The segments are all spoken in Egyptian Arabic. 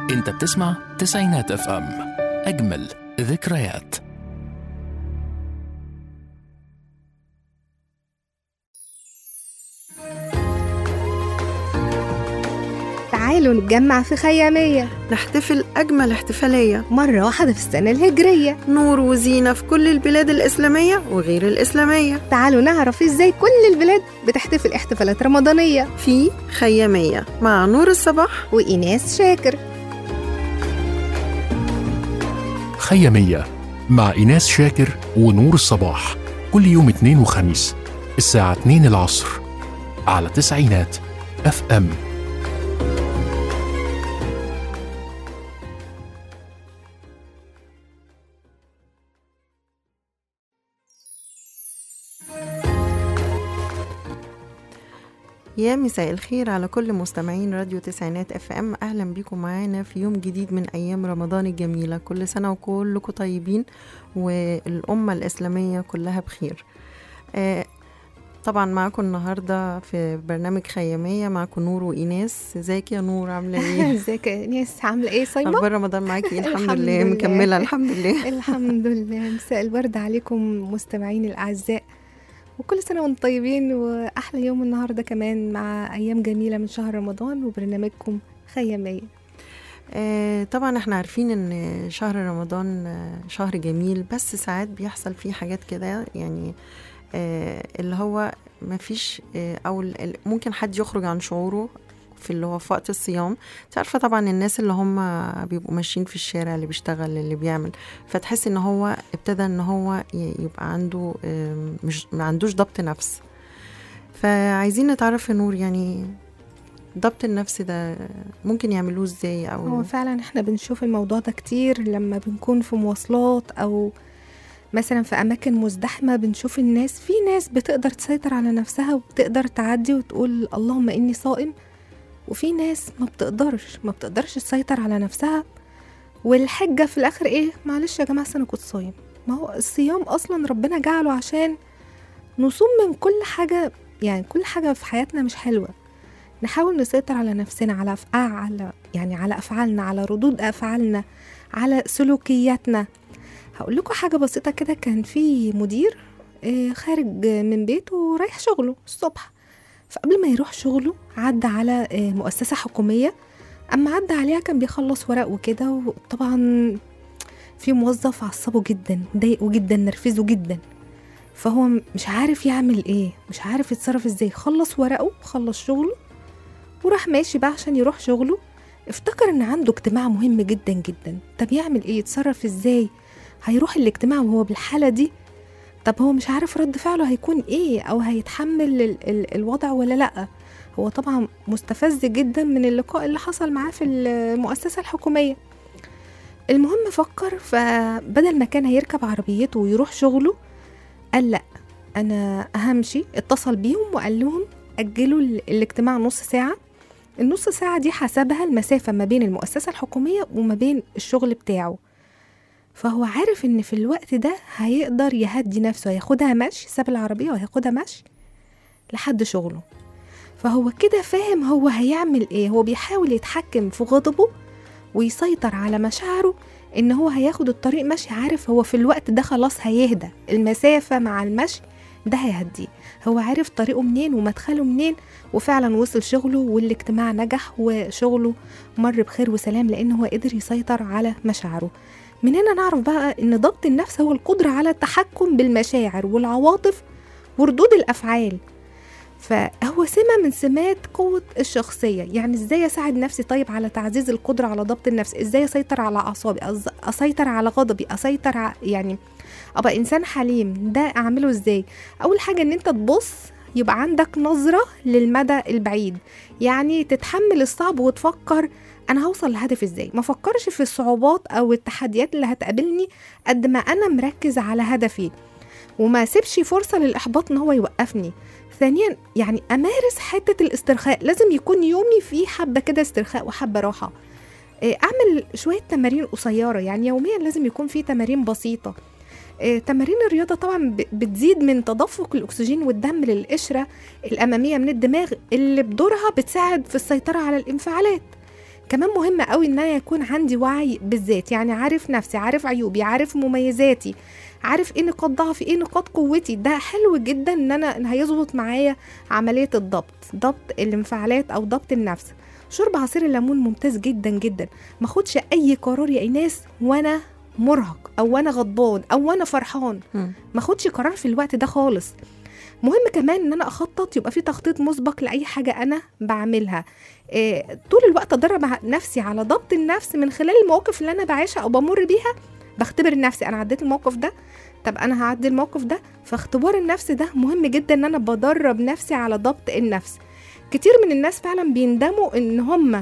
انت بتسمع تسعينات اف ام اجمل ذكريات تعالوا نتجمع في خيامية نحتفل أجمل احتفالية مرة واحدة في السنة الهجرية نور وزينة في كل البلاد الإسلامية وغير الإسلامية تعالوا نعرف ازاي كل البلاد بتحتفل احتفالات رمضانية في خيامية مع نور الصباح وإيناس شاكر خيامية مع إيناس شاكر ونور الصباح كل يوم اثنين وخميس الساعة 2 العصر على تسعينات اف ام يا مساء الخير على كل مستمعين راديو تسعينات اف ام اهلا بيكم معانا في يوم جديد من ايام رمضان الجميله كل سنه وكلكم طيبين والامه الاسلاميه كلها بخير آه طبعا معاكم النهارده في برنامج خياميه معاكم نور وايناس ازيك يا نور عامله ايه ازيك يا إيناس عاملة ايه صايمة؟ اخبار رمضان معاكي إيه؟ الحمد, الحمد لله لله. مكمله الحمد لله الحمد لله مساء الورد عليكم مستمعين الأعزاء وكل سنة وانتم طيبين وأحلى يوم النهاردة كمان مع أيام جميلة من شهر رمضان وبرنامجكم خيامية آه، طبعا احنا عارفين ان شهر رمضان آه، شهر جميل بس ساعات بيحصل فيه حاجات كده يعني آه، اللي هو مفيش آه، او ال- ال- ممكن حد يخرج عن شعوره في اللي هو في وقت الصيام انت عارفه طبعا الناس اللي هم بيبقوا ماشيين في الشارع اللي بيشتغل اللي بيعمل فتحس ان هو ابتدى ان هو ي- يبقى عنده آم، مش ما عندوش ضبط نفس فعايزين نتعرف يا نور يعني ضبط النفس ده ممكن يعملوه ازاي او هو فعلا احنا بنشوف الموضوع ده كتير لما بنكون في مواصلات او مثلا في اماكن مزدحمه بنشوف الناس في ناس بتقدر تسيطر على نفسها وبتقدر تعدي وتقول اللهم اني صائم وفي ناس ما بتقدرش ما بتقدرش تسيطر على نفسها والحجه في الاخر ايه معلش يا جماعه أصل انا كنت صايم ما هو الصيام اصلا ربنا جعله عشان نصوم من كل حاجه يعني كل حاجه في حياتنا مش حلوه نحاول نسيطر على نفسنا على أفعال على يعني على أفعالنا على ردود أفعالنا على سلوكياتنا هقول لكم حاجة بسيطة كده كان في مدير آه، خارج من بيته ورايح شغله الصبح فقبل ما يروح شغله عدى على آه، مؤسسة حكومية أما عدى عليها كان بيخلص ورق وكده وطبعا في موظف عصبه جدا ضايقه جدا نرفزه جدا فهو مش عارف يعمل ايه مش عارف يتصرف ازاي خلص ورقه خلص شغله وراح ماشي بقى عشان يروح شغله افتكر ان عنده اجتماع مهم جدا جدا طب يعمل ايه يتصرف ازاي هيروح الاجتماع وهو بالحالة دي طب هو مش عارف رد فعله هيكون ايه او هيتحمل ال ال الوضع ولا لا هو طبعا مستفز جدا من اللقاء اللي حصل معاه في المؤسسة الحكومية المهم فكر فبدل ما كان هيركب عربيته ويروح شغله قال لا انا همشي اتصل بيهم وقال لهم اجلوا ال- الاجتماع نص ساعة النص ساعة دي حسبها المسافة ما بين المؤسسة الحكومية وما بين الشغل بتاعه فهو عارف ان في الوقت ده هيقدر يهدي نفسه هياخدها مشي ساب العربية وهياخدها مشي لحد شغله فهو كده فاهم هو هيعمل ايه هو بيحاول يتحكم في غضبه ويسيطر على مشاعره ان هو هياخد الطريق مشي عارف هو في الوقت ده خلاص هيهدى المسافة مع المشي ده هيهديه هو عارف طريقه منين ومدخله منين وفعلا وصل شغله والاجتماع نجح وشغله مر بخير وسلام لان هو قدر يسيطر على مشاعره من هنا نعرف بقى ان ضبط النفس هو القدرة على التحكم بالمشاعر والعواطف وردود الافعال فهو سمة من سمات قوة الشخصية يعني ازاي اساعد نفسي طيب على تعزيز القدرة على ضبط النفس ازاي اسيطر على اعصابي أز- اسيطر على غضبي اسيطر ع... يعني ابقى انسان حليم ده اعمله ازاي اول حاجة ان انت تبص يبقى عندك نظرة للمدى البعيد يعني تتحمل الصعب وتفكر انا هوصل لهدف ازاي ما فكرش في الصعوبات او التحديات اللي هتقابلني قد ما انا مركز على هدفي وما سيبش فرصة للإحباط إن هو يوقفني ثانيا يعني أمارس حتة الاسترخاء لازم يكون يومي فيه حبة كده استرخاء وحبة راحة إيه، أعمل شوية تمارين قصيرة يعني يوميا لازم يكون في تمارين بسيطة إيه، تمارين الرياضة طبعا ب- بتزيد من تدفق الأكسجين والدم للقشرة الأمامية من الدماغ اللي بدورها بتساعد في السيطرة على الانفعالات كمان مهم قوي ان انا يكون عندي وعي بالذات يعني عارف نفسي عارف عيوبي عارف مميزاتي عارف ايه نقاط ضعفي ايه نقاط قوتي ده حلو جدا ان انا إن هيظبط معايا عمليه الضبط ضبط الانفعالات او ضبط النفس شرب عصير الليمون ممتاز جدا جدا ما اخدش اي قرار يا ايناس وانا مرهق او وانا غضبان او وانا فرحان مم. ما اخدش قرار في الوقت ده خالص مهم كمان ان انا اخطط يبقى في تخطيط مسبق لاي حاجه انا بعملها إيه طول الوقت ادرب ع- نفسي على ضبط النفس من خلال المواقف اللي انا بعيشها او بمر بيها بختبر نفسي انا عديت الموقف ده طب انا هعدي الموقف ده فاختبار النفس ده مهم جدا ان انا بدرب نفسي على ضبط النفس كتير من الناس فعلا بيندموا ان هم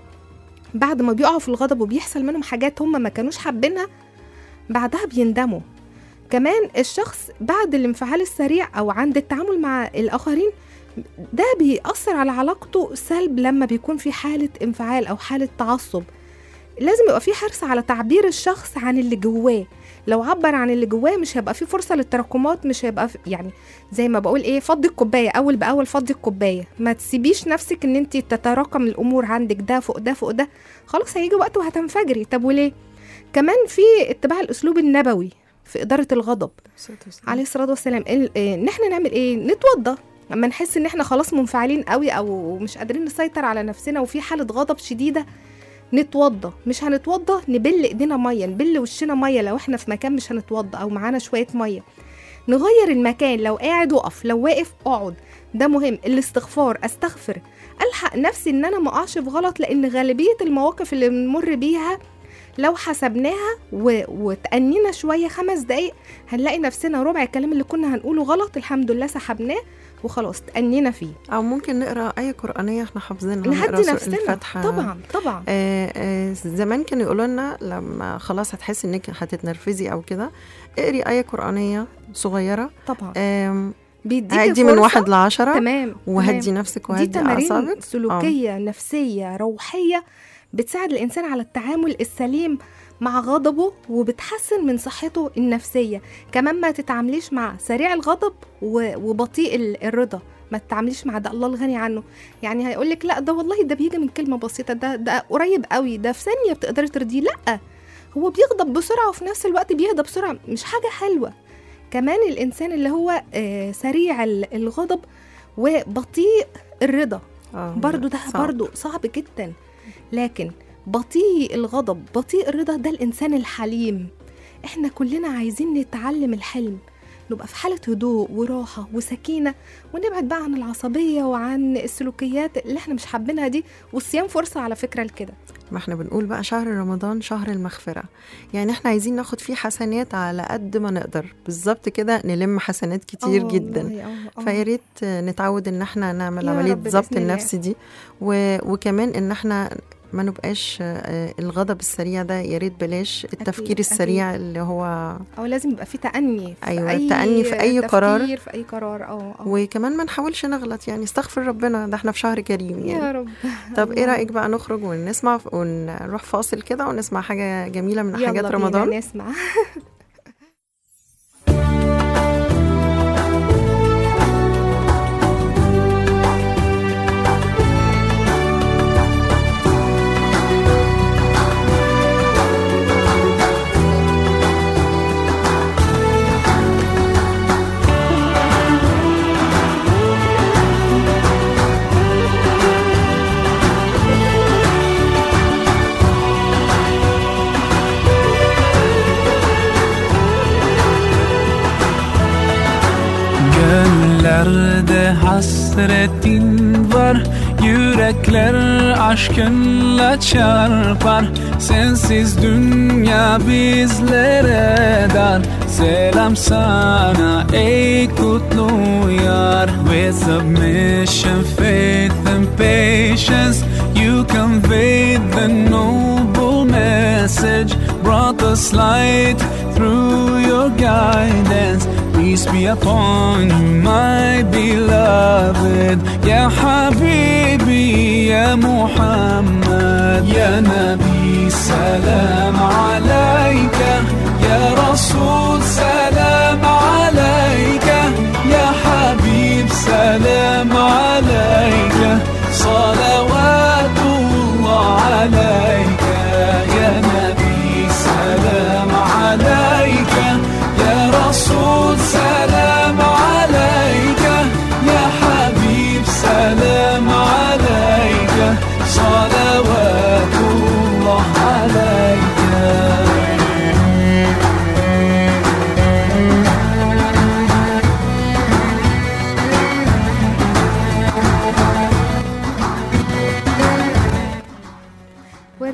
بعد ما بيقعوا في الغضب وبيحصل منهم حاجات هم ما كانوش حابينها بعدها بيندموا كمان الشخص بعد الانفعال السريع او عند التعامل مع الاخرين ده بيأثر على علاقته سلب لما بيكون في حالة انفعال أو حالة تعصب لازم يبقى في حرص على تعبير الشخص عن اللي جواه لو عبر عن اللي جواه مش هيبقى في فرصة للتراكمات مش هيبقى في يعني زي ما بقول ايه فضي الكوباية أول بأول فضي الكوباية ما تسيبيش نفسك ان انت تتراكم الأمور عندك ده فوق ده فوق ده خلاص هيجي وقت وهتنفجري طب وليه كمان في اتباع الأسلوب النبوي في إدارة الغضب عليه الصلاه والسلام ال- إيه، ان احنا نعمل ايه نتوضى لما نحس ان احنا خلاص منفعلين قوي او مش قادرين نسيطر على نفسنا وفي حاله غضب شديده نتوضى مش هنتوضى نبل ايدينا ميه نبل وشنا ميه لو احنا في مكان مش هنتوضى او معانا شويه ميه نغير المكان لو قاعد وقف لو واقف اقعد ده مهم الاستغفار استغفر الحق نفسي ان انا ما اقعش في غلط لان غالبيه المواقف اللي بنمر بيها لو حسبناها و... وتأنينا شوية خمس دقايق هنلاقي نفسنا ربع الكلام اللي كنا هنقوله غلط الحمد لله سحبناه وخلاص تأنينا فيه او ممكن نقرا اي قرانيه احنا حافظينها نهدي نقرا سورة نفسنا الفاتحه طبعا طبعا آه آه زمان كانوا يقولوا لنا لما خلاص هتحسي انك هتتنرفزي او كده اقري ايه قرانيه صغيره طبعا آم، بيديكي عدي من فرصة. واحد لعشرة تمام وهدي تمام. نفسك دي وهدي تمارين اعصابك سلوكية نفسية روحية بتساعد الإنسان على التعامل السليم مع غضبه وبتحسن من صحته النفسية كمان ما تتعامليش مع سريع الغضب و- وبطيء ال- الرضا ما تتعامليش مع ده الله الغني عنه يعني هيقولك لا ده والله ده بيجي من كلمة بسيطة ده ده قريب قوي ده في ثانية بتقدري ترضيه لا هو بيغضب بسرعة وفي نفس الوقت بيهدى بسرعة مش حاجة حلوة كمان الإنسان اللي هو آه، سريع ال- الغضب وبطيء الرضا آه، برضو ده صعب. برضو صعب جدا لكن بطيء الغضب بطيء الرضا ده الإنسان الحليم احنا كلنا عايزين نتعلم الحلم نبقى في حالة هدوء وراحة وسكينة ونبعد بقى عن العصبية وعن السلوكيات اللي احنا مش حابينها دي والصيام فرصة على فكرة لكده ما احنا بنقول بقى شهر رمضان شهر المغفرة يعني احنا عايزين ناخد فيه حسنات على قد ما نقدر بالظبط كده نلم حسنات كتير آه جدا والله، آه، آه. فيا ريت نتعود ان احنا نعمل يا عمليه رب ضبط بإذن الله. النفس دي و... وكمان ان احنا ما نبقاش آه، الغضب السريع ده يا ريت بلاش التفكير أكيد، السريع اللي هو أو لازم يبقى في تأني في أيوة، أي تأني في أي قرار. تفكير، في أي قرار اه آه. وكمان ما نحاولش نغلط يعني استغفر ربنا ده احنا في شهر كريم يا يعني رب طب ايه الله. رايك بقى نخرج ونسمع ونروح فاصل كده ونسمع حاجه جميله من يلا حاجات بينا رمضان نسمع Gönüllerde hasretin var Yürekler aşkınla çarpar Sensiz dünya bizlere dar Selam sana ey kutlu yar With submission, faith and patience You conveyed the noble message Brought us light through your guidance Peace be upon you, my beloved Ya Habibi, Ya Muhammad Ya Nabi, salam alayka Ya Rasul, salam alayka Ya Habib, salam alayka صلوات الله عليك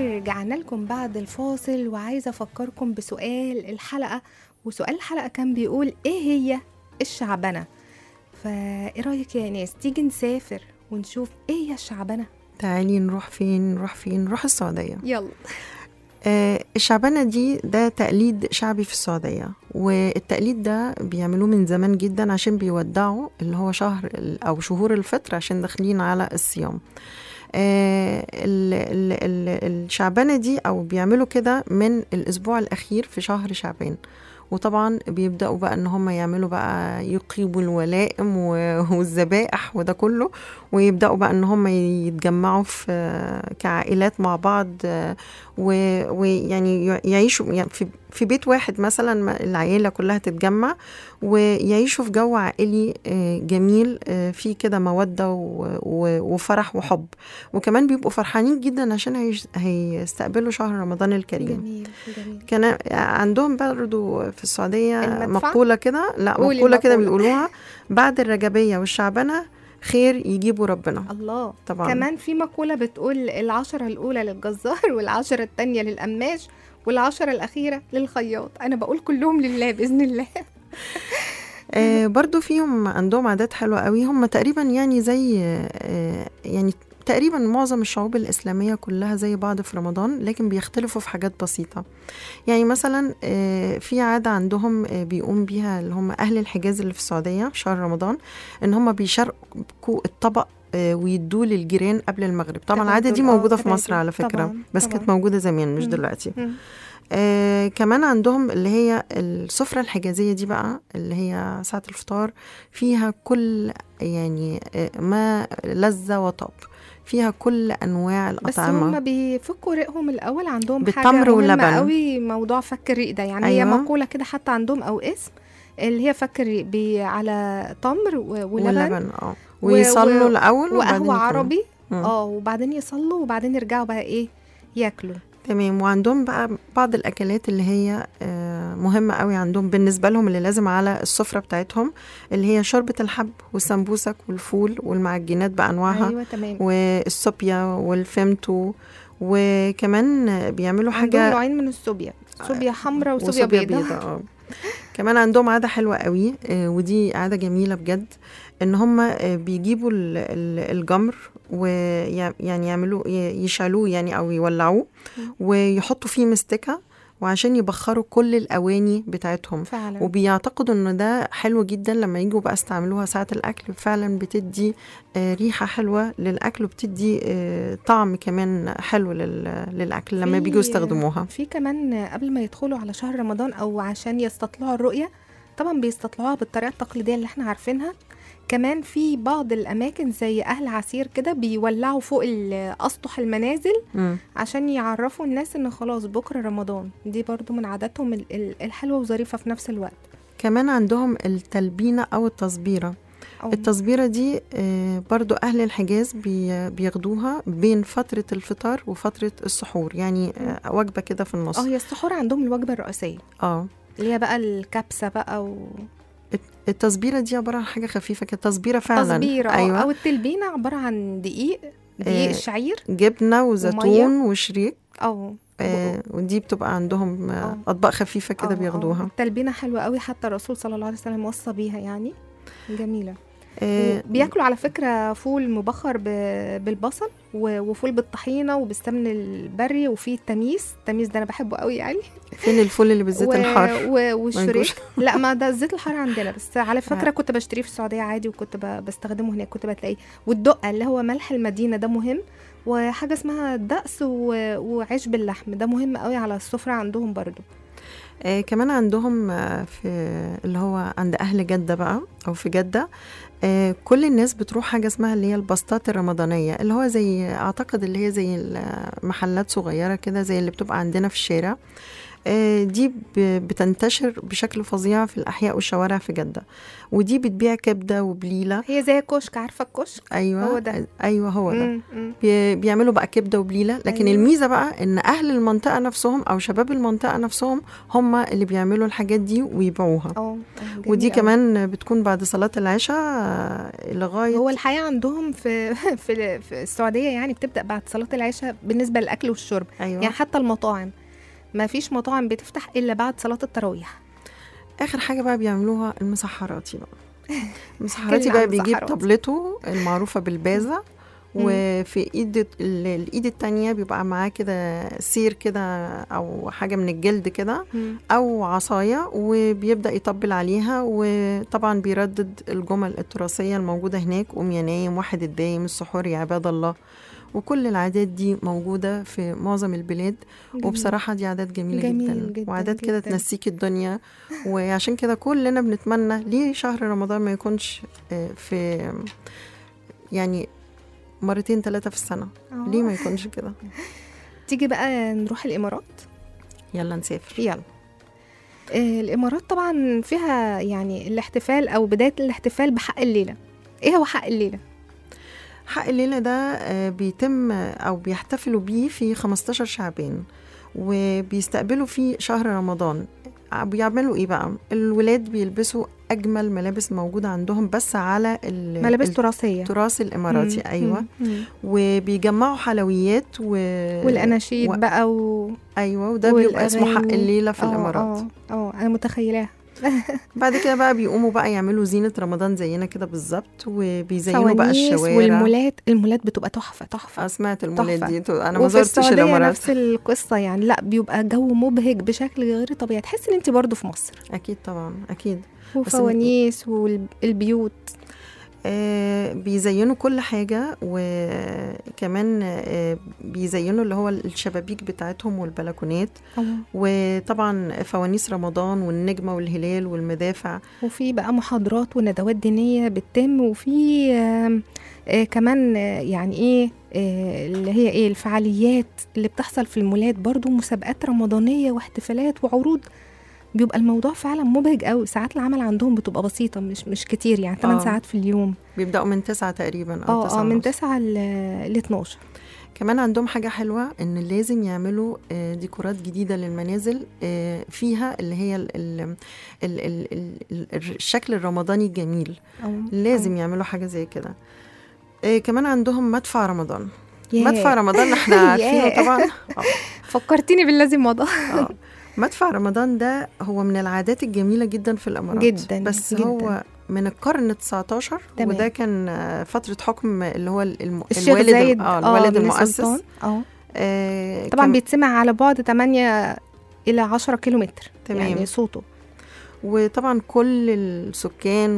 ورجعنا لكم بعد الفاصل وعايزة أفكركم بسؤال الحلقة وسؤال الحلقة كان بيقول إيه هي الشعبنة فإيه رأيك يا ناس تيجي نسافر ونشوف إيه هي الشعبنة تعالي نروح فين نروح فين نروح السعودية يلا آه الشعبنة دي ده تقليد شعبي في السعودية والتقليد ده بيعملوه من زمان جدا عشان بيودعوا اللي هو شهر ال- أو شهور الفطر عشان داخلين على الصيام آه ال ال ال الشعبنة دي أو بيعملوا كده من الأسبوع الأخير في شهر شعبان وطبعا بيبدأوا بقى إن هم يعملوا بقى يقيموا الولائم و- والذبائح وده كله ويبدأوا بقى إن هم يتجمعوا في كعائلات مع بعض آه، و- ويعني ي- يعيشوا يعني في في بيت واحد مثلا ما- العيلة كلها تتجمع ويعيشوا في جو عائلي آه، جميل آه، فيه كده مودة و- و- وفرح وحب وكمان بيبقوا فرحانين جدا عشان هيش- هيستقبلوا شهر رمضان الكريم جميل جميل كان عندهم برضو في السعودية المدفع؟ مقولة كده لا قولي مقولة كده المقولة. بيقولوها بعد الرجبية والشعبنة خير يجيبوا ربنا الله طبعا كمان في مقولة بتقول العشرة الأولى للجزار والعشرة التانية للقماش والعشرة الأخيرة للخياط أنا بقول كلهم لله بإذن الله آه برضو فيهم عندهم عادات حلوة قوي هم تقريبا يعني زي آه يعني تقريبا معظم الشعوب الإسلامية كلها زي بعض في رمضان لكن بيختلفوا في حاجات بسيطة يعني مثلا آه في عادة عندهم آه بيقوم بيها اللي هم أهل الحجاز اللي في السعودية في شهر رمضان إن هم بيشاركوا الطبق آه، ويدوه للجيران قبل المغرب طبعا العادة دي تبادل، آه، موجودة في تبادل. مصر على فكرة طبعاً، بس طبعاً. كانت موجودة زمان مش مم. دلوقتي مم. آه كمان عندهم اللي هي السفرة الحجازية دي بقى اللي هي ساعة الفطار فيها كل يعني آه ما لذة وطاب فيها كل أنواع بس الأطعمة هم بيفكوا ريقهم الأول عندهم حاجة بالتمر مهمة واللبن. قوي موضوع فك الريق ده يعني هي أيوة. مقولة كده حتى عندهم أو اسم اللي هي فك الريق بي على تمر و- ولبن واللبن اه و- ويصلوا و- الأول وبعدين وقهوة ياكلوا. عربي مم. اه وبعدين يصلوا وبعدين يرجعوا بقى ايه ياكلوا تمام وعندهم بقى بعض الأكلات اللي هي آه مهمة قوي عندهم بالنسبة لهم اللي لازم على السفرة بتاعتهم اللي هي شوربة الحب والسمبوسك والفول والمعجنات بأنواعها ايوه تمام والصوبيا والفيمتو وكمان بيعملوا عندهم حاجة نوعين من الصوبيا صوبيا حمراء وصوبيا وصوبيا بيضاء بيضاء اه كمان عندهم عادة حلوة قوي آه، ودي عادة جميلة بجد ان هم آه، بيجيبوا ال- ال- الجمر ويعني يعملوا ي- يشعلوه يعني او يولعوه مم. ويحطوا فيه مستكة وعشان يبخروا كل الأواني بتاعتهم فعلا وبيعتقدوا ان ده حلو جدا لما يجوا بقى استعملوها ساعة الأكل فعلا بتدي آه، ريحة حلوة للأكل وبتدي آه، طعم كمان حلو لل- للأكل لما في- بيجوا يستخدموها في كمان قبل ما يدخلوا على شهر رمضان او عشان يستطلعوا الرؤية طبعا بيستطلعوها بالطريقة التقليدية اللي احنا عارفينها كمان في بعض الاماكن زي اهل عسير كده بيولعوا فوق ال- اسطح المنازل مم. عشان يعرفوا الناس ان خلاص بكره رمضان دي برضو من عاداتهم ال- ال- الحلوه وظريفه في نفس الوقت كمان عندهم التلبينة أو التصبيرة أو التصبيرة دي آه، برضو أهل الحجاز بي- بياخدوها بين فترة الفطار وفترة السحور يعني آه، وجبة كده في النص اه هي السحور عندهم الوجبه الرئيسيه اه اللي هي بقى الكبسه بقى و... التصبيرة دي عبارة عن حاجة خفيفة كده تصبيرة فعلا تصبيره أيوة. أيوة. او التلبينه عباره عن دقيق دقيق آه، الشعير جبنة وزيتون وشريك او آه ودي بتبقى عندهم آه آه. أطباق خفيفة كده آه، آه. بياخدوها التلبينه حلوه قوي حتى الرسول صلى الله عليه وسلم وصى بيها يعني جميله آه بياكلوا على فكره فول مبخر ب- بالبصل و- وفول بالطحينه وبالسمن البري وفي التميس التميس ده انا بحبه قوي يعني فين الفول اللي بالزيت و- الحار و- والشريك منجوش. لا ما ده الزيت الحار عندنا بس على فكره آه. كنت بشتريه في السعوديه عادي وكنت ب- بستخدمه هناك كنت بتلاقيه والدقه اللي هو ملح المدينه ده مهم وحاجه اسمها الدقس و- وعيش باللحم ده مهم قوي على السفره عندهم برضو آه كمان عندهم آه في اللي هو عند أهل جدة بقى أو في جدة آه كل الناس بتروح حاجة اسمها اللي هي البسطات الرمضانية اللي هو زي أعتقد اللي هي زي المحلات صغيرة كده زي اللي بتبقى عندنا في الشارع آه، دي ب- بتنتشر بشكل فظيع في الأحياء والشوارع في جدة ودي بتبيع كبدة وبليلة هي زي الكشك عارفه الكشك أيوة هو ده. أيوة هو ده مم، مم. بي- بيعملوا بقى كبده وبليله لكن أيوة. أيوة. الميزه بقى ان اهل المنطقه نفسهم او شباب المنطقه نفسهم هم اللي بيعملوا الحاجات دي ويبيعوها اه آه، ودي جميل أوي. كمان بتكون بعد صلاه العشاء آه، لغايه هو الحقيقه عندهم في في في السعوديه يعني بتبدا بعد صلاه العشاء بالنسبه للاكل والشرب ايوه يعني حتى المطاعم ما فيش مطاعم بتفتح الا بعد صلاه التراويح اخر حاجه بقى بيعملوها المسحراتي بقى المسحراتي عن بقى بيجيب المسحراتي. طبلته المعروفه بالبازه وفي ايد ال- الايد التانية بيبقى معاه كده سير كده او حاجه من الجلد كده مم. او عصايه وبيبدا يطبل عليها وطبعا بيردد الجمل التراثيه الموجوده هناك قوم يا نايم واحد الدايم السحور يا عباد الله وكل العادات دي موجوده في معظم البلاد جميل. وبصراحه دي عادات جميله جميل جدا, جداً وعادات كده جداً. تنسيك الدنيا وعشان كده كلنا بنتمنى ليه شهر رمضان ما يكونش آه، في يعني مرتين ثلاثه في السنه آه. ليه ما يكونش كده تيجي بقى نروح الامارات يلا نسافر يلا آه، الامارات طبعا فيها يعني الاحتفال او بدايه الاحتفال بحق الليله ايه هو حق الليله حق الليلة ده آه، بيتم آه، أو بيحتفلوا بيه في 15 شعبان وبيستقبلوا فيه شهر رمضان ع- بيعملوا ايه بقى الولاد بيلبسوا اجمل ملابس موجوده عندهم بس على ال- ملابس تراثيه التراث الاماراتي مم، ايوه مم، مم. وبيجمعوا حلويات و... والاناشيد و... بقى و... ايوه وده بيبقى اسمه حق والأغاني. الليله في آه، الامارات اه اه انا متخيلاها بعد كده بقى بيقوموا بقى يعملوا زينه رمضان زينا كده بالظبط وبيزينوا بقى فوانيس الشوارع والمولات المولات بتبقى تحفه تحفه آه، سمعت المولات تحفة. دي تو- انا ما وفي زرتش السعوديه الامارات نفس القصه يعني لا بيبقى جو مبهج بشكل غير طبيعي تحس ان انت برضو في مصر اكيد طبعا اكيد وفوانيس والبيوت آه بيزينوا كل حاجة وكمان آه بيزينوا اللي هو الشبابيك بتاعتهم والبلكونات وطبعا فوانيس رمضان والنجمة والهلال والمدافع وفي بقى محاضرات وندوات دينية بتتم وفي آم، آه كمان آه يعني ايه آه اللي هي ايه الفعاليات اللي بتحصل في المولات برضو مسابقات رمضانية واحتفالات وعروض بيبقى الموضوع فعلا مبهج قوي ساعات العمل عندهم بتبقى بسيطة مش مش كتير يعني 8 آه. ساعات في اليوم بيبدأوا من تسعة تقريبا أو اه تسعة اه من ونص. 9 ل 12 كمان عندهم حاجة حلوة إن لازم يعملوا آه، ديكورات جديدة للمنازل آه، فيها اللي هي ال ال ال ال ال ال الشكل الرمضاني الجميل أو- لازم يعملوا حاجة زي كده آه، كمان عندهم مدفع رمضان ياه. مدفع رمضان احنا عارفينه ياه. طبعا آه. فكرتيني بالذي مضى اه مدفع رمضان ده هو من العادات الجميلة جدا في الإمارات جداً، بس جداً. هو من القرن 19 تمام. وده كان آه، فترة حكم اللي هو الم... الشيخ الوالد زايد اه الوالد بن المؤسس سلطان. اه آه طبعا كان- بيتسمع على بعد 8 الى 10 كيلو متر تمام. يعني صوته وطبعا كل السكان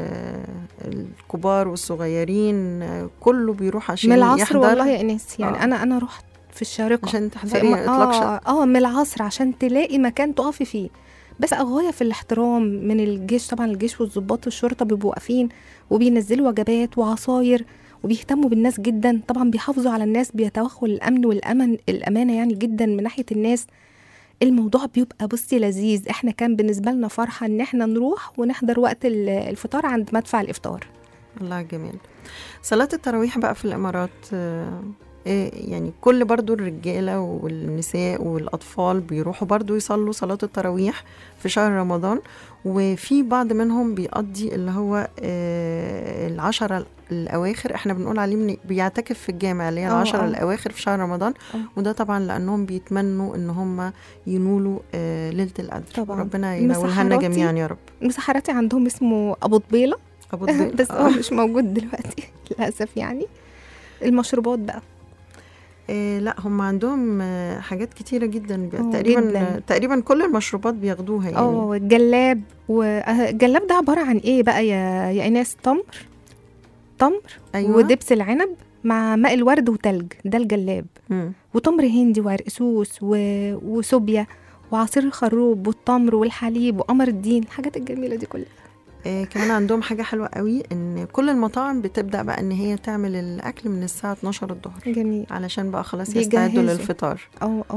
والكبار والصغيرين آه، كله بيروح عشان من العصر يحضر والله يا انس يعني آه. انا انا رحت في الشارقه عشان في تحضري م- اطلاق شهر اه اه من العصر عشان تلاقي مكان تقفي فيه بس غايه في الاحترام من الجيش طبعا الجيش والضباط والشرطه بيبقوا واقفين وبينزلوا وجبات وعصاير وبيهتموا بالناس جدا طبعا بيحافظوا على الناس بيتوخوا الامن والامن الامانه يعني جدا من ناحيه الناس الموضوع بيبقى بصي لذيذ احنا كان بالنسبه لنا فرحه ان احنا نروح ونحضر وقت ال- الفطار عند مدفع الافطار الله جميل صلاة التراويح بقى في الإمارات آه، إيه يعني كل برضو الرجالة والنساء والأطفال بيروحوا برضو يصلوا صلاة التراويح في شهر رمضان وفي بعض منهم بيقضي اللي هو آه، العشرة الأواخر احنا بنقول عليه من بيعتكف في الجامع اللي هي آه، العشرة آه. الأواخر في شهر رمضان آه. وده طبعا لأنهم بيتمنوا إن هم ينولوا آه، ليلة القدر طبعاً. ربنا ينولها لنا المسحراتي- جميعا يا رب مسحراتي عندهم اسمه ابو طبيله أبو الضيق. بس آه. هو مش موجود دلوقتي للاسف يعني المشروبات بقى إيه لا هم عندهم آه، حاجات كتيرة جدا آه، تقريبا جداً. تقريبا كل المشروبات بياخدوها يعني اه الجلاب والجلاب ده عباره عن ايه بقى يا يا ايناس تمر تمر أيوة. ودبس العنب مع ماء الورد وتلج ده الجلاب مم. وتمر هندي وعرقسوس و... وسوبيا وعصير الخروب والتمر والحليب وقمر الدين الحاجات الجميله دي كلها إيه كمان عندهم حاجة حلوة قوي ان كل المطاعم بتبدأ بقى ان هي تعمل الاكل من الساعة 12 الظهر جميل علشان بقى خلاص بيجهزوا. يستعدوا للفطار اه اه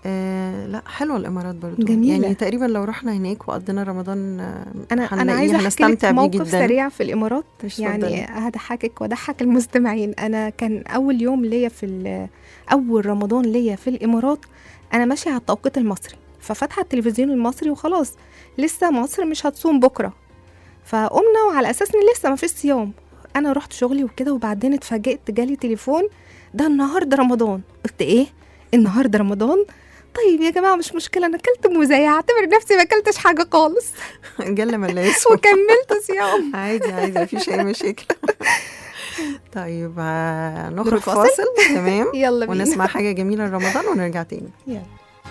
آه لا حلوه الامارات برضو جميلة. يعني تقريبا لو رحنا هناك وقضينا رمضان آه، انا انا هنلاقيه عايزه احكي لك هنستمتع بيه موقف جدا سريع في الامارات مش يعني اتفضلي. هضحكك واضحك المستمعين انا كان اول يوم ليا في ال- اول رمضان ليا في الامارات انا ماشيه على التوقيت المصري ففاتحه التلفزيون المصري وخلاص لسه مصر مش هتصوم بكره فقمنا وعلى اساس ان لسه ما فيش صيام انا رحت شغلي وكده وبعدين اتفاجئت جالي تليفون ده النهارده رمضان قلت ايه النهارده رمضان طيب يا جماعه مش مشكله انا اكلت موزايه اعتبر نفسي ما اكلتش حاجه خالص جل ما لا يسوى وكملت صيام عادي عادي مفيش اي مشاكل طيب هنخرج نروح فاصل؟ فاصل تمام يلا بينا ونسمع حاجه جميله لرمضان ونرجع تاني يلا.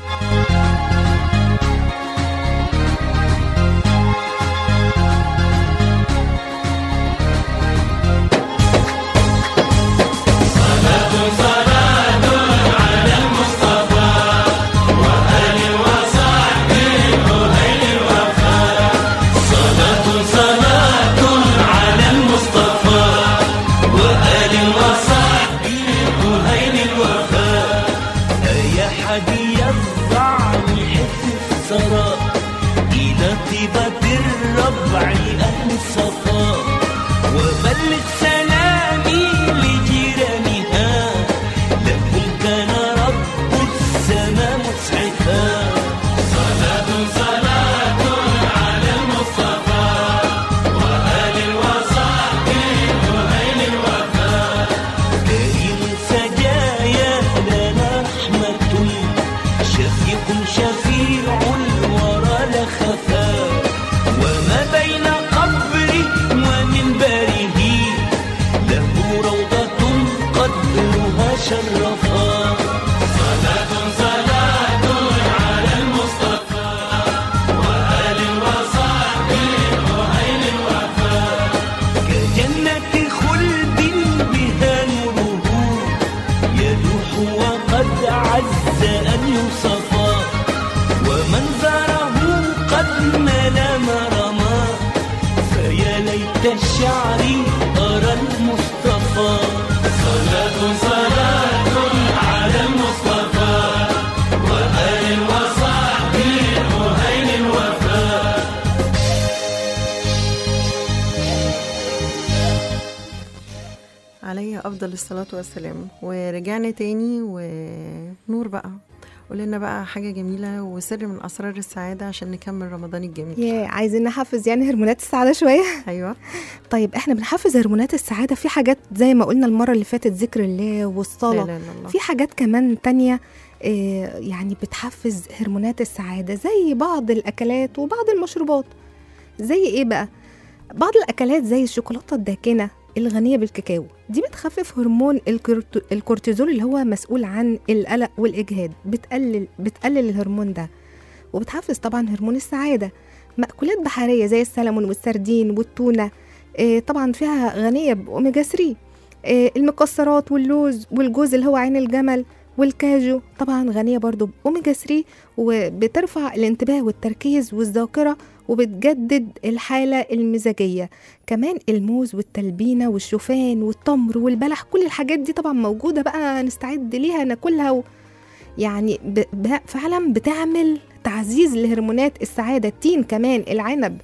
يا حدي يضع الحس الثراء إلى طيبة الربع أهل الصفاء وبلغ سلامي لجيرانها لهم كان رب السماء مسعفا صلاة صلاة على المصطفى وآل وصحب وهيل الوفاء كريم سجايا لنا رحمة شفيق شفيع الورى لا خفا وما بين قبري ومنبره له روضة قدرها شرفا صلاة صلاة على المصطفى وآل وصحب وهيل الوفا كجنة خلد بها نوره يلوح وقد عز أن يوصفا ومنظره قد ملا مرما فيا ليت شعري أرى المصطفى صلاة صلاة على المصطفى وآل وصحب وهيل الوفا عليه افضل الصلاه والسلام ورجعنا تاني ونور بقى قول لنا بقى حاجه جميله وسر من اسرار السعاده عشان نكمل رمضان الجميل يا عايزين نحفز يعني هرمونات السعاده شويه ايوه طيب احنا بنحفز هرمونات السعاده في حاجات زي ما قلنا المره اللي فاتت ذكر الله لا والصلاه لا لا الله في حاجات كمان تانية آه، يعني بتحفز هرمونات السعادة زي بعض الأكلات وبعض المشروبات زي إيه بقى؟ بعض الأكلات زي الشوكولاتة الداكنة الغنية بالكاكاو دي بتخفف هرمون الكورت- الكورتيزول اللي هو مسؤول عن القلق والإجهاد بتقلل بتقلل الهرمون ده وبتحفز طبعا هرمون السعادة مأكولات بحرية زي السلمون والسردين والتونة آه، طبعا فيها غنية بأوميجا 3 آه، المكسرات واللوز والجوز اللي هو عين الجمل والكاجو طبعا غنية برضو بأوميجا 3 وبترفع الانتباه والتركيز والذاكرة وبتجدد الحالة المزاجية كمان الموز والتلبينة والشوفان والتمر والبلح كل الحاجات دي طبعا موجودة بقى نستعد ليها ناكلها و... يعني ب... ب... فعلا بتعمل تعزيز لهرمونات السعادة التين كمان العنب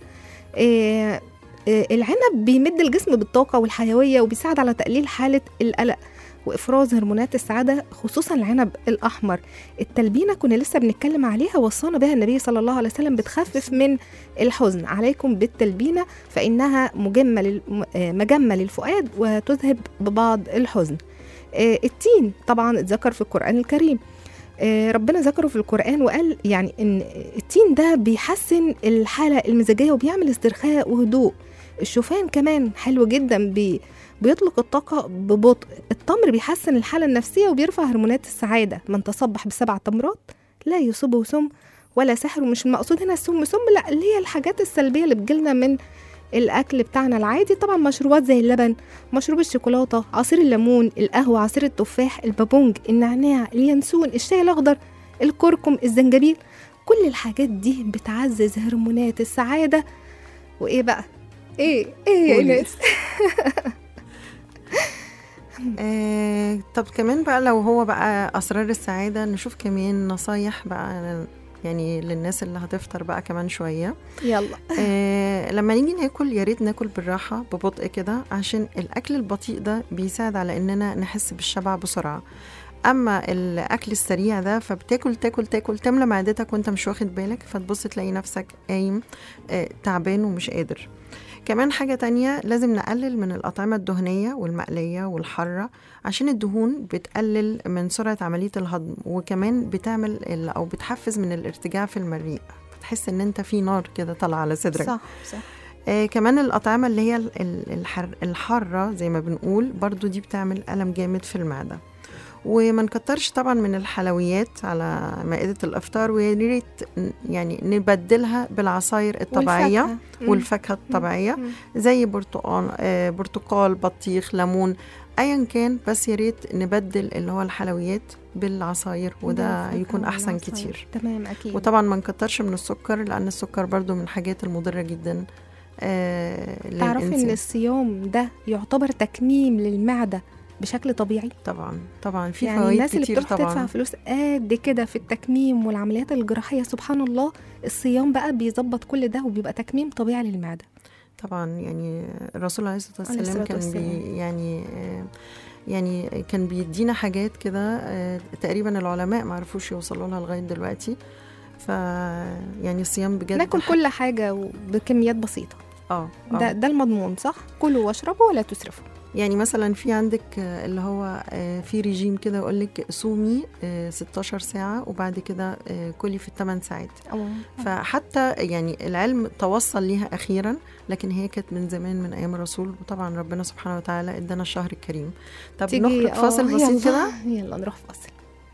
آه آه العنب بيمد الجسم بالطاقة والحيوية وبيساعد على تقليل حالة القلق وافراز هرمونات السعاده خصوصا العنب الاحمر التلبينه كنا لسه بنتكلم عليها وصانا بها النبي صلى الله عليه وسلم بتخفف من الحزن عليكم بالتلبينه فانها مجمه لل- م- آه، مجمه للفؤاد وتذهب ببعض الحزن آه، التين طبعا اتذكر في القران الكريم آه، ربنا ذكره في القرآن وقال يعني إن التين ده بيحسن الحالة المزاجية وبيعمل استرخاء وهدوء الشوفان كمان حلو جدا بي بيطلق الطاقة ببطء التمر بيحسن الحالة النفسية وبيرفع هرمونات السعادة من تصبح بسبع تمرات لا يصيبه سم ولا سحر ومش المقصود هنا السم سم لا اللي هي الحاجات السلبية اللي بتجيلنا من الأكل بتاعنا العادي طبعا مشروبات زي اللبن مشروب الشوكولاتة عصير الليمون القهوة عصير التفاح البابونج النعناع اليانسون الشاي الأخضر الكركم الزنجبيل كل الحاجات دي بتعزز هرمونات السعادة وإيه بقى؟ إيه إيه يا قولي. إيناس آه طب كمان بقى لو هو بقى اسرار السعاده نشوف كمان نصايح بقى يعني للناس اللي هتفطر بقى كمان شويه يلا آه لما نيجي ناكل يا ريت ناكل بالراحه ببطء كده عشان الاكل البطيء ده بيساعد على اننا نحس بالشبع بسرعه اما الاكل السريع ده فبتاكل تاكل تاكل تملى معدتك وانت مش واخد بالك فتبص تلاقي نفسك قايم آه تعبان ومش قادر كمان حاجة تانية لازم نقلل من الأطعمة الدهنية والمقلية والحارة عشان الدهون بتقلل من سرعة عملية الهضم وكمان بتعمل ال- أو بتحفز من الارتجاع في المريء بتحس ان انت في نار كده طالعه على صدرك صح صح آه كمان الأطعمة اللي هي ال- ال- الحر الحارة زي ما بنقول برضو دي بتعمل ألم جامد في المعدة وما نكترش طبعا من الحلويات على مائدة الإفطار ويا ريت ن- يعني نبدلها بالعصاير الطبيعية والفاكهة. مم. والفاكهة الطبيعية مم. زي برتقال آه برتقال بطيخ ليمون ايا كان بس يا ريت نبدل اللي هو الحلويات بالعصاير وده بالفاكهة يكون احسن والعصاير. كتير تمام اكيد وطبعا ما نكترش من السكر لان السكر برضو من الحاجات المضره جدا آه تعرفي ان للإنسان. الصيام ده يعتبر تكميم للمعده بشكل طبيعي طبعا طبعا في يعني فوائد الناس اللي كتير بتروح تدفع طبعا فلوس قد كده في التكميم والعمليات الجراحيه سبحان الله الصيام بقى بيظبط كل ده وبيبقى تكميم طبيعي للمعده طبعا يعني الرسول عليه الصلاه عليه والسلام الصلاة كان بي والسلام. يعني آه يعني كان بيدينا حاجات كده آه تقريبا العلماء ما عرفوش يوصلوا لها لغايه دلوقتي ف يعني الصيام بجد ناكل ح- كل حاجه بكميات بسيطه اه ده آه. ده المضمون صح كلوا واشربوا ولا تسرفوا يعني مثلا في عندك آه، اللي هو آه، في ريجيم كده يقول لك صومي آه، 16 ساعة وبعد كده آه، كلي في الثمان ساعات فحتى يعني العلم توصل ليها أخيرا لكن هي كانت من زمان من أيام الرسول وطبعا ربنا سبحانه وتعالى ادانا الشهر الكريم طب تيجي- نخرج آه، فاصل بسيط يلا. كده يلا نروح فاصل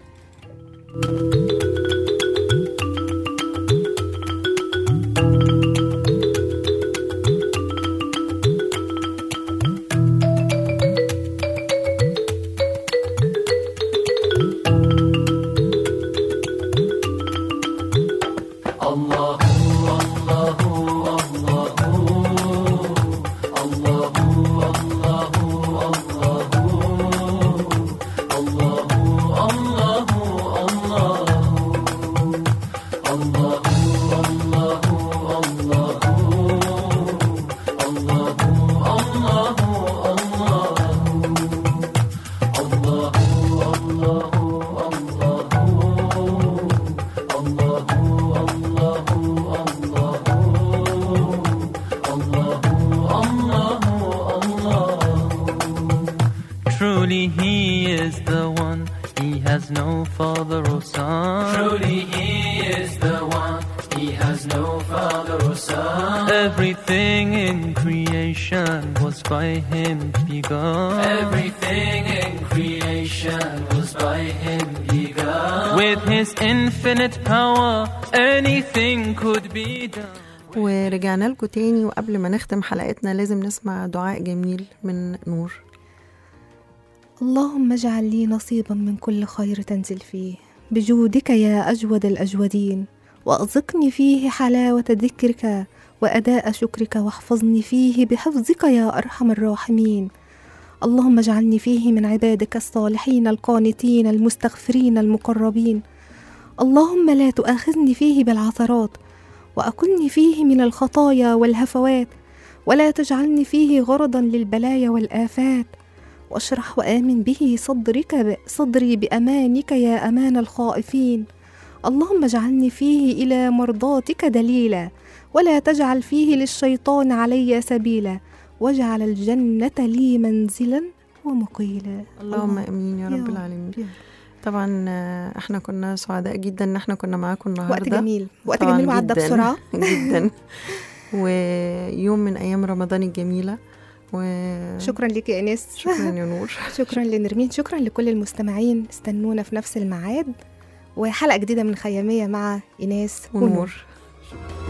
Truly he is the one, he has no father or son. Truly he is the one, he has no father or son. Everything in creation was by him begun. Everything in creation was by him begun. With his infinite power, anything could be done. ورجعنا لكم تاني وقبل ما نختم حلقتنا لازم نسمع دعاء جميل من نور اللهم اجعل لي نصيبا من كل خير تنزل فيه بجودك يا أجود الأجودين وأذقني فيه حلاوة ذكرك وأداء شكرك واحفظني فيه بحفظك يا أرحم الراحمين اللهم اجعلني فيه من عبادك الصالحين القانتين المستغفرين المقربين اللهم لا تؤاخذني فيه بالعثرات وأكلني فيه من الخطايا والهفوات ولا تجعلني فيه غرضا للبلايا والآفات واشرح وآمن به صدرك ب... صدري بأمانك يا أمان الخائفين اللهم اجعلني فيه إلى مرضاتك دليلا ولا تجعل فيه للشيطان علي سبيلا واجعل الجنة لي منزلا ومقيلا اللهم امين يا يا رب رب. العالمين يا طبعا آه، احنا كنا سعداء جدا ان احنا كنا معاكم النهارده وقت جميل وقت طبعاً جميل وعدى جداً، بسرعة جدا ويوم من ايام رمضان الجميله وشكرا شكرا لك يا إنس شكرا يا نور شكرا لنرمين شكرا لكل المستمعين استنونا في نفس الميعاد وحلقة جديدة من خيامية مع إناس ونور ونور